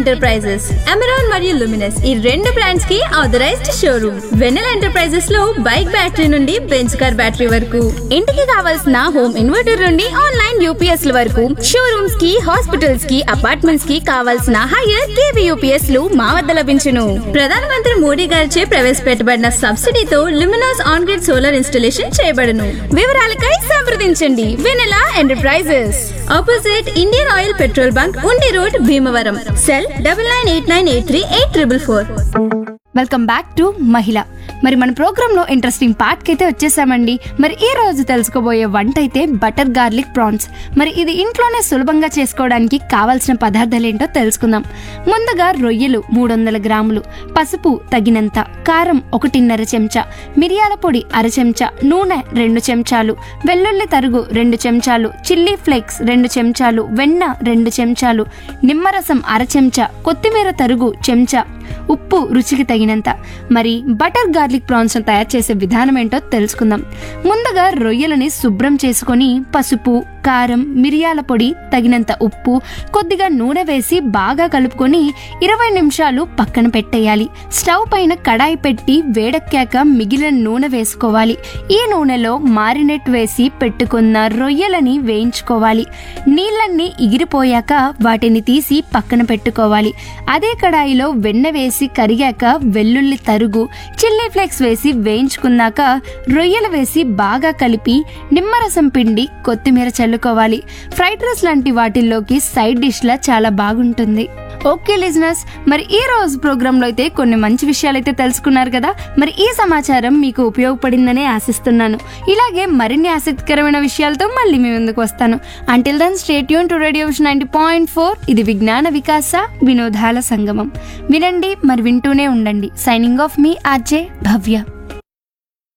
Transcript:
enterprises Amaron మరియు Luminous ఈ రెండు బ్రాండ్స్ కి ఆథరైజ్డ్ షోరూమ్ వెన్నెల ఎంటర్ప్రైజెస్ లో బైక్ బ్యాటరీ నుండి బెంచ్ కార్ బ్యాటరీ వరకు ఇంటికి కావాల్సిన హోమ్ ఇన్వర్టర్ నుండి ఆన్లైన్ యూపీఎస్ ల వరకు షోరూమ్స్ కి హాస్పిటల్స్ కి అపార్ట్మెంట్స్ కి కావాల్సిన హైయర్ కేవీ యూపీఎస్ లు మా వద్ద లభించును ప్రధానమంత్రి మోడీ గారిచే ప్రవేశపెట్టబడిన సబ్సిడీతో Luminous on grid solar installation చేయబడను వివరాలకై సంప్రదించండి Vennela enterprises opposite Indian Oil petrol bunk Undi road Bhimavaram cell double nine eight nine eight three eight triple four welcome back to మహిళ మరి మన ప్రోగ్రామ్ లో ఇంట్రెస్టింగ్ పార్ట్ కి అయితే వచ్చేసామండి మరి ఈ రోజు తెలుసుకోబోయే వంట అయితే బటర్ గార్లిక్ ప్రాన్స్ మరి ఇది ఇంట్లోనే సులభంగా చేసుకోవడానికి కావాల్సిన పదార్థాలు ఏంటో తెలుసుకుందాం ముందుగా రొయ్యలు మూడు వందల గ్రాములు పసుపు తగినంత కారం ఒకటిన్నర చెంచా మిరియాల పొడి అర చెంచా నూనె రెండు చెంచాలు వెల్లుల్లి తరుగు రెండు చెంచాలు చిల్లీ ఫ్లేక్స్ రెండు చెంచాలు వెన్న రెండు చెంచాలు నిమ్మరసం అర చెంచా కొత్తిమీర తరుగు చెంచా ఉప్పు రుచికి తగినంత మరి బటర్ గార్లిక్ ప్రాన్స్ తయారు చేసే విధానం ఏంటో తెలుసుకుందాం ముందుగా రొయ్యలని శుభ్రం చేసుకొని పసుపు కారం మిరియాల పొడి తగినంత ఉప్పు కొద్దిగా నూనె వేసి బాగా కలుపుకొని ఇరవై నిమిషాలు పక్కన పెట్టేయాలి స్టవ్ పైన కడాయి పెట్టి వేడెక్కాక మిగిలిన నూనె వేసుకోవాలి ఈ నూనెలో మారినెట్ వేసి పెట్టుకున్న రొయ్యలని వేయించుకోవాలి నీళ్ళన్నీ ఎగిరిపోయాక వాటిని తీసి పక్కన పెట్టుకోవాలి అదే కడాయిలో వెన్న వేసి కరిగాక వెల్లుల్లి తరుగు చిల్లీ ఫ్లేక్స్ వేసి వేయించుకున్నాక రొయ్యలు వేసి బాగా కలిపి నిమ్మరసం పిండి కొత్తిమీర చల్లుకోవాలి ఫ్రైడ్ రైస్ లాంటి వాటిల్లోకి సైడ్ డిష్లా చాలా బాగుంటుంది ఓకే లిజనర్స్ మరి ఈ రోజు ప్రోగ్రాంలో అయితే కొన్ని మంచి విషయాలు అయితే తెలుసుకున్నారు కదా మరి ఈ సమాచారం మీకు ఉపయోగపడిందనే ఆశిస్తున్నాను ఇలాగే మరిన్ని ఆసక్తికరమైన విషయాలతో మళ్ళీ మీ ముందుకు వస్తాను అంటిల్ దెన్ స్టేట్ యూన్ to radio ninety point four ఇది విజ్ఞాన వికాస వినోదాల సంగమం వినండి మరి వింటూనే ఉండండి సైనింగ్ ఆఫ్ మీ ఆర్జే భవ్య